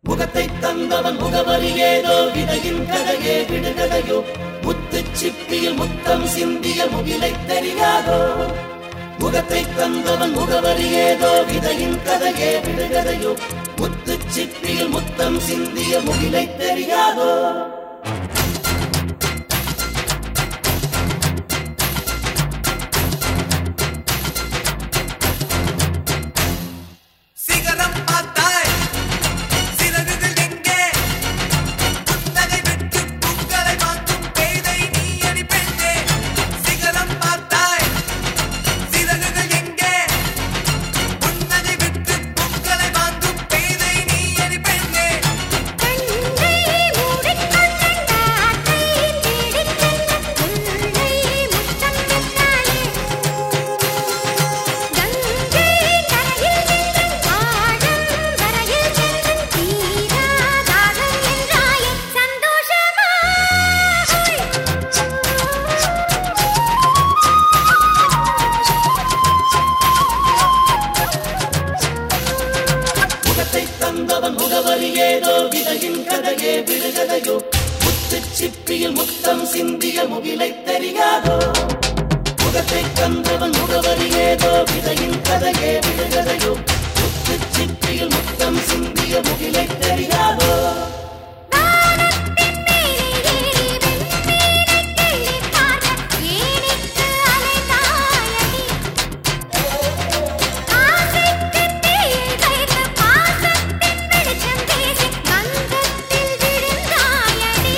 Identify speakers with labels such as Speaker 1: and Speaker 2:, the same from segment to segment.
Speaker 1: முகத்தை தந்தவன் முகவரி ஏதோ விதையின் கதையே விடுகதையோ முத்துச் சிப்பியில் முத்தம் சிந்திய முகிலை தெரியாதோ முகத்தை தந்தவன் முகவரி ஏதோ விதையின் கதையே விடுகதையோ முத்துச் சிப்பியில் முத்தம் சிந்திய முகிலை தெரியாதோ
Speaker 2: சிகரம் பார்த்தாய் சிறகுகள் எங்கே புன்னகை விட்டு பூக்களை மாற்றும் பேதை நீ அடி பெண்ணே சிகரம் பார்த்தாய் சிறகுகள் எங்கே புன்னகை விட்டு பூக்களை மாற்றும் பேதை நீ அடி பெண்ணே
Speaker 3: கண்ணை மூடிக்கொண்ட ஆட்டை தேடிச் சென்ற முல்லை முத்தம் பெற்றாயே கங்கை கரையில் நின்று ஆழம் வரையில் சென்று தீராதாகம் என்றாயே சந்தோஷமா
Speaker 1: முகத்தை தந்தவன் முகவரி ஏதோ விதையின் கதையே விடுகதையோ முத்துச் சிப்பியில் முத்தம் சிந்திய முகிலை தெரியாதோ முகத்தை தந்தவன் முகவரி ஏதோ விதையின் கதையே விடுகதையோ முத்துச் சிப்பியில் முத்தம் சிந்திய முகிலை தெரியாதோ
Speaker 3: வானத்தின் மேலே ஏறி வெண்மீனைக் கிள்ளிப் பார்க்க ஏனிக்கு அலைந்தாயடி ஆசைக்குத் தீயை வைத்து பாசத்தின் வெளிச்சம் வீசி கங்கத்தில் விழுந்தாயடி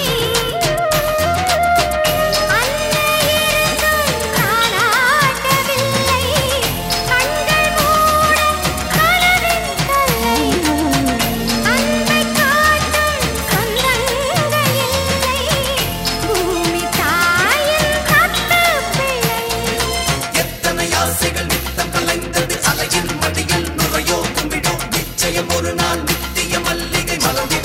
Speaker 3: அன்னை இருந்தும் தாலாட்டவில்லை கண்கள் மூட கனவின் தொல்லை அன்பை காட்டும் சொந்தங்கள் இல்லை பூமி தாயின் கத்து பிள்ளை
Speaker 2: எத்தனை ஆசைகள் நித்தம் கலைந்தது அலையின் மடியில் நுரையோ கும்பிடும் நிச்சயம் ஒரு நாள் நித்திய மல்லிகை மலர்ந்திட